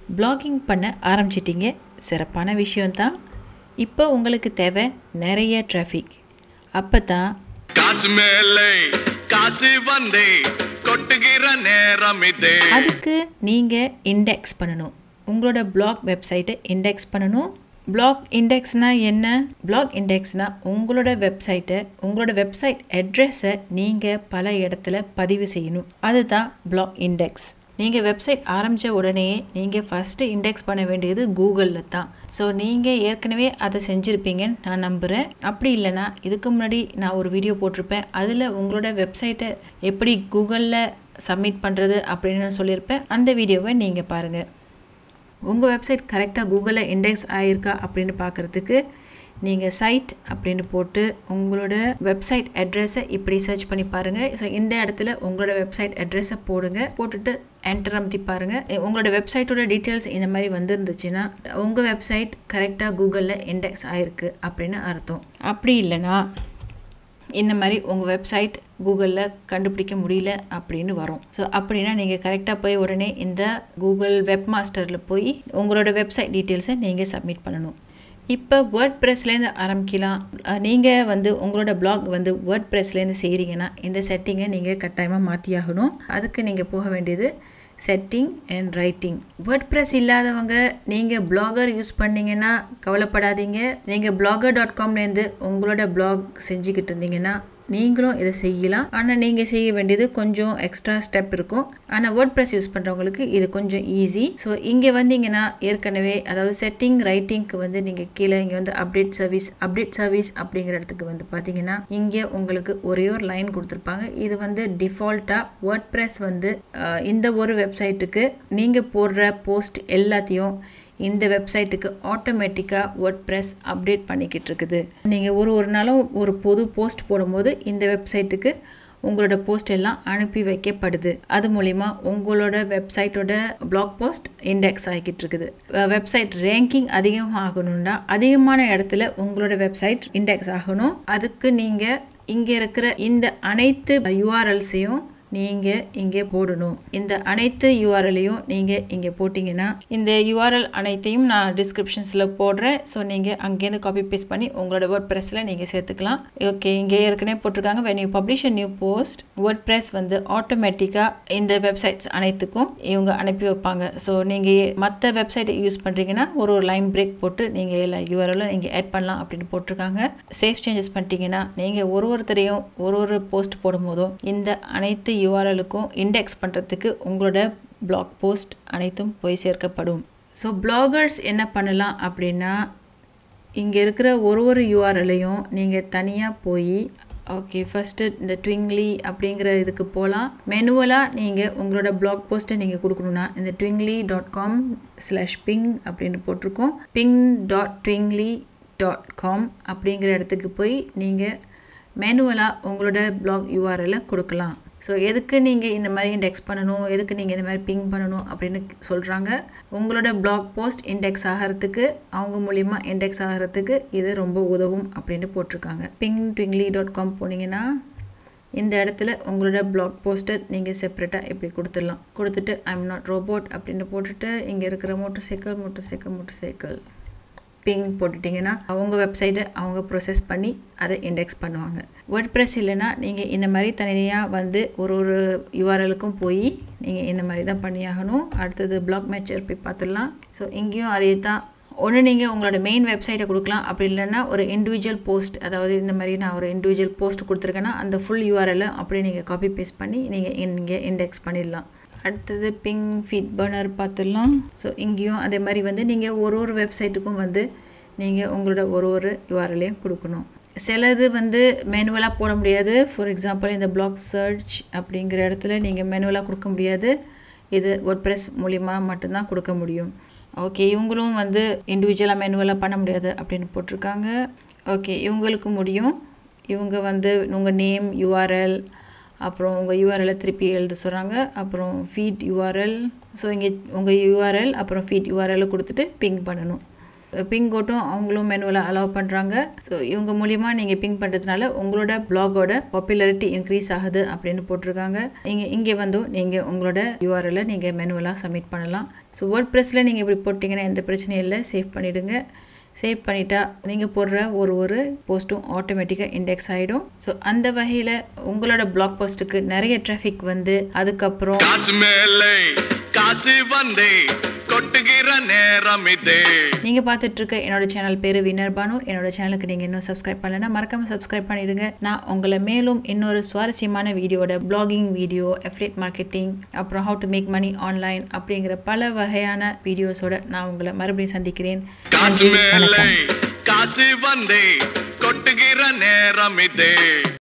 blogging பண்ண ஆரம்பிச்சிட்டிங்க சிறப்பான விஷயம்தான் இப்போ உங்களுக்கு தேவை நிறைய டிராஃபிக் அப்போ தான் காசு மேலே காசு வந்தே கொட்டுகிற நேரம் இதே அதுக்கு நீங்கள் இண்டெக்ஸ் பண்ணணும் உங்களோட பிளாக் வெப்சைட்டை இண்டெக்ஸ் பண்ணணும் பிளாக் இண்டெக்ஸ்னால் என்ன பிளாக் இண்டெக்ஸ்னால் உங்களோட வெப்சைட்டை உங்களோட வெப்சைட் அட்ரெஸை நீங்கள் பல இடத்துல பதிவு செய்யணும் அதுதான் பிளாக் இண்டெக்ஸ் நீங்கள் வெப்சைட் ஆரம்பித்த உடனே நீங்கள் ஃபஸ்ட்டு இண்டெக்ஸ் பண்ண வேண்டியது கூகுளில் தான் ஸோ நீங்கள் ஏற்கனவே அதை செஞ்சுருப்பீங்கன்னு நான் நம்புகிறேன் அப்படி இல்லைன்னா இதுக்கு முன்னாடி நான் ஒரு வீடியோ போட்டிருப்பேன் அதில் உங்களோட வெப்சைட்டை எப்படி கூகுளில் சப்மிட் பண்ணுறது அப்படின்னு நான் சொல்லியிருப்பேன் அந்த வீடியோவை நீங்கள் பாருங்கள் உங்கள் வெப்சைட் கரெக்டாக கூகுளில் இண்டெக்ஸ் ஆகிருக்கா அப்படின்னு பார்க்குறதுக்கு நீங்கள் சைட் அப்படின்னு போட்டு உங்களோட வெப்சைட் அட்ரஸை இப்படி சர்ச் பண்ணி பாருங்கள் ஸோ இந்த இடத்துல உங்களோட வெப்சைட் அட்ரஸை போடுங்க போட்டுட்டு என்டர் அமுத்தி பாருங்கள் உங்களோட வெப்சைட்டோட டீட்டெயில்ஸ் இந்த மாதிரி வந்திருந்துச்சுன்னா உங்கள் வெப்சைட் கரெக்டாக கூகுளில் இண்டெக்ஸ் ஆகிருக்கு அப்படின்னு அர்த்தம் அப்படி இல்லைன்னா இந்த மாதிரி உங்கள் வெப்சைட் கூகுளில் கண்டுபிடிக்க முடியல அப்படின்னு வரும் ஸோ அப்படின்னா நீங்கள் கரெக்டாக போய் உடனே இந்த கூகுள் வெப் மாஸ்டரில் போய் உங்களோட வெப்சைட் டீட்டெயில்ஸை நீங்கள் சப்மிட் பண்ணணும் இப்போ வேர்ட் ப்ரெஸ்லேருந்து ஆரம்பிக்கலாம் நீங்கள் வந்து உங்களோட பிளாக் வந்து வேர்ட் ப்ரெஸ்லேருந்து செய்கிறீங்கன்னா இந்த செட்டிங்கை நீங்கள் கட்டாயமாக மாற்றியாகணும் அதுக்கு நீங்கள் போக வேண்டியது setting and writing WordPress இல்லாதவங்க நீங்கள் பிளாகர் யூஸ் பண்ணீங்கன்னா கவலைப்படாதீங்க நீங்கள் பிளாகர் டாட் காம்லேருந்து உங்களோட பிளாக் செஞ்சுக்கிட்டு இருந்தீங்கன்னா நீங்களும் இதை செய்யலாம் ஆனால் நீங்கள் செய்ய வேண்டியது கொஞ்சம் எக்ஸ்ட்ரா ஸ்டெப் இருக்கும் ஆனால் வேர்ட் ப்ரெஸ் யூஸ் பண்ணுறவங்களுக்கு இது கொஞ்சம் ஈஸி ஸோ இங்கே வந்தீங்கன்னா ஏற்கனவே அதாவது செட்டிங் ரைட்டிங்க்கு வந்து நீங்கள் கீழே இங்கே வந்து அப்டேட் சர்வீஸ் அப்டேட் சர்வீஸ் அப்படிங்கிற இடத்துக்கு வந்து பார்த்தீங்கன்னா இங்கே உங்களுக்கு ஒரே ஒரு லைன் கொடுத்துருப்பாங்க இது வந்து டிஃபால்ட்டாக வேர்ட் ப்ரெஸ் வந்து அஹ், இந்த ஒரு வெப்சைட்டுக்கு நீங்கள் போடுற போஸ்ட் எல்லாத்தையும் இந்த வெப்சைட்டுக்கு ஆட்டோமேட்டிக்காக வேர்ட் ப்ரெஸ் அப்டேட் பண்ணிக்கிட்டு இருக்குது நீங்கள் ஒரு ஒரு நாளும் ஒரு பொது போஸ்ட் போடும்போது இந்த வெப்சைட்டுக்கு உங்களோட போஸ்ட் எல்லாம் அனுப்பி வைக்கப்படுது அது மூலிமா உங்களோட வெப்சைட்டோட பிளாக் போஸ்ட் இண்டெக்ஸ் ஆகிக்கிட்டு இருக்குது வெப்சைட் ரேங்கிங் அதிகமாகணும்னா அதிகமான இடத்துல உங்களோட வெப்சைட் இண்டெக்ஸ் ஆகணும் அதுக்கு நீங்கள் இங்கே இருக்கிற இந்த அனைத்து யூஆர்எல்ஸையும் நீங்கள் இங்கே போடணும் இந்த அனைத்து யூஆர்எல்லையும் நீங்கள் இங்கே போட்டிங்கன்னா இந்த யூஆர்எல் அனைத்தையும் நான் டிஸ்கிரிப்ஷன்ஸில் போடுறேன் ஸோ நீங்கள் அங்கேருந்து காப்பி பேஸ்ட் பண்ணி உங்களோட வேர்ட் ப்ரெஸ்ஸில் நீங்கள் சேர்த்துக்கலாம் ஓகே இங்கே ஏற்கனவே போட்டிருக்காங்க when you publish a new post WordPress வந்து ஆட்டோமேட்டிக்காக இந்த வெப்சைட்ஸ் அனைத்துக்கும் இவங்க அனுப்பி வைப்பாங்க ஸோ நீங்கள் மற்ற வெப்சைட்டை யூஸ் பண்ணுறீங்கன்னா ஒரு ஒரு லைன் பிரேக் போட்டு நீங்கள் எல்லா யூஆர்எல்லும் நீங்கள் ஆட் பண்ணலாம் அப்படின்னு போட்டிருக்காங்க சேஃப் சேஞ்சஸ் பண்ணிட்டீங்கன்னா நீங்கள் ஒரு ஒருத்தரையும் ஒரு ஒரு போஸ்ட் போடும்போதும் இந்த அனைத்து யூஆர்எலுக்கும் இண்டெக்ஸ் பண்ணுறதுக்கு உங்களோட பிளாக் போஸ்ட் அனைத்தும் போய் சேர்க்கப்படும் ஸோ பிளாகர்ஸ் என்ன பண்ணலாம் அப்படின்னா இங்கே இருக்கிற ஒரு ஒரு யூஆர்எல்லையும் நீங்கள் தனியாக போய் ஓகே ஃபஸ்ட்டு இந்த ட்விங்லி அப்படிங்கிற இதுக்கு போகலாம் மெனுவலாக நீங்கள் உங்களோட பிளாக் போஸ்ட்டை நீங்கள் கொடுக்கணுன்னா இந்த Twingly dot com slash ping அப்படின்னு போட்டிருக்கோம் ping dot Twingly dot com அப்படிங்கிற இடத்துக்கு போய் நீங்கள் மேனுவலாக உங்களோட பிளாக் யூஆர்எல்லை கொடுக்கலாம் ஸோ எதுக்கு நீங்கள் இந்த மாதிரி இண்டெக்ஸ் பண்ணணும் எதுக்கு நீங்கள் இந்த மாதிரி பிங் பண்ணணும் அப்படின்னு சொல்கிறாங்க உங்களோட பிளாக் போஸ்ட் இண்டெக்ஸ் ஆகிறதுக்கு அவங்க மூலிமா இண்டெக்ஸ் ஆகிறதுக்கு இது ரொம்ப உதவும் அப்படின்னு போட்டிருக்காங்க பிங் ட்விங்லி டாட் காம் போனீங்கன்னா இந்த இடத்துல உங்களோட பிளாக் போஸ்ட்டை நீங்கள் செப்பரேட்டாக இப்படி கொடுத்துடலாம் கொடுத்துட்டு ஐம் நாட் ரோபோட் அப்படின்னு போட்டுட்டு இங்கே இருக்கிற motorcycle motorcycle motorcycle ping போட்டுட்டிங்கன்னா அவங்க வெப்சைட்டை அவங்க ப்ரொசஸ் பண்ணி அதை இண்டெக்ஸ் பண்ணுவாங்க வேர்ட் ப்ரெஸ் இல்லைன்னா நீங்கள் இந்த மாதிரி தனியாக வந்து ஒரு ஒரு யூஆர்எலுக்கும் போய் நீங்கள் இந்த மாதிரி தான் பண்ணியாகணும் அடுத்தது பிளாக் மேட்சர் போய் பார்த்துடலாம் ஸோ இங்கேயும் அதே தான் ஒன்று நீங்கள் உங்களோட மெயின் வெப்சைட்டை கொடுக்கலாம் அப்படி இல்லைன்னா ஒரு இண்டிவிஜுவல் போஸ்ட் அதாவது இந்த மாதிரி நான் ஒரு இண்டிவிஜுவல் போஸ்ட் கொடுத்துருக்கேன்னா அந்த ஃபுல் யூஆர்எல்லை அப்படியே நீங்கள் காப்பி பேஸ்ட் பண்ணி நீங்கள் இங்கே இண்டெக்ஸ் பண்ணிடலாம் அடுத்தது பிங் ஃபீட் பர்னர் பார்த்துடலாம் ஸோ இங்கேயும் அதே மாதிரி வந்து நீங்கள் ஒரு ஒரு வெப்சைட்டுக்கும் வந்து நீங்கள் உங்களோட ஒரு ஒரு யூஆர்எல்லையும் கொடுக்கணும் சிலது வந்து மேனுவலாக போட முடியாது ஃபார் எக்ஸாம்பிள் இந்த பிளாக் சர்ச் அப்படிங்கிற இடத்துல நீங்கள் மேனுவலாக கொடுக்க முடியாது இது வேர்ட் ப்ரெஸ் மூலிமா மட்டும்தான் கொடுக்க முடியும் ஓகே இவங்களும் வந்து இண்டிவிஜுவலாக மேனுவலாக பண்ண முடியாது அப்படின்னு போட்டிருக்காங்க ஓகே இவங்களுக்கு முடியும் இவங்க வந்து உங்கள் நேம் யூஆர்எல் அப்புறம் உங்கள் யூஆர்எல்லை திருப்பி எழுத சொல்கிறாங்க அப்புறம் ஃபீட் யூஆர்எல் ஸோ இங்கே உங்கள் யூஆர்எல் அப்புறம் ஃபீட் யூஆர்எல்லை கொடுத்துட்டு பிங் பண்ணணும் பிங் கோட்டும் அவங்களும் மேனுவலாக அலோவ் பண்ணுறாங்க ஸோ இவங்க மூலிமா நீங்கள் பிங் பண்ணுறதுனால உங்களோட பிளாகோட பாப்புலாரிட்டி இன்க்ரீஸ் ஆகுது அப்படின்னு போட்டிருக்காங்க நீங்கள் இங்கே வந்தும் நீங்கள் உங்களோட யூஆர்எல்லை நீங்கள் மேனுவலாக சப்மிட் பண்ணலாம் ஸோ வேர்ட் ப்ரெஸ்ஸில் நீங்கள் இப்படி போட்டிங்கன்னா எந்த பிரச்சனையும் இல்லை சேவ் பண்ணிவிடுங்க சேவ் பண்ணிட்டா நீங்கள் போடுற ஒரு ஒரு போஸ்ட்டும் ஆட்டோமேட்டிக்காக இண்டெக்ஸ் ஆகிடும் ஸோ அந்த வகையில் உங்களோட பிளாக் போஸ்ட்டுக்கு நிறைய டிராஃபிக் வந்து அதுக்கப்புறம் காசு மேலே காசு வந்தே கொட்டுகிற நேரம் இதே நீங்கள் பார்த்துட்டு இருக்க என்னோட சேனல் பேர் வினர் பானு என்னோட சேனலுக்கு நீங்கள் இன்னும் சப்ஸ்கிரைப் பண்ணலைன்னா மறக்காமல் சப்ஸ்கிரைப் பண்ணிடுங்க நான் உங்களை மேலும் இன்னொரு சுவாரஸ்யமான வீடியோட பிளாகிங் வீடியோ எஃப்லேட் மார்க்கெட்டிங் அப்புறம் how to make money online அப்படிங்கிற பல வகையான வீடியோஸோட நான் உங்களை மறுபடியும் சந்திக்கிறேன் காசு நன்றி மேலே வணக்கம் காசு வந்தே கொட்டுகிற நேரம் இதே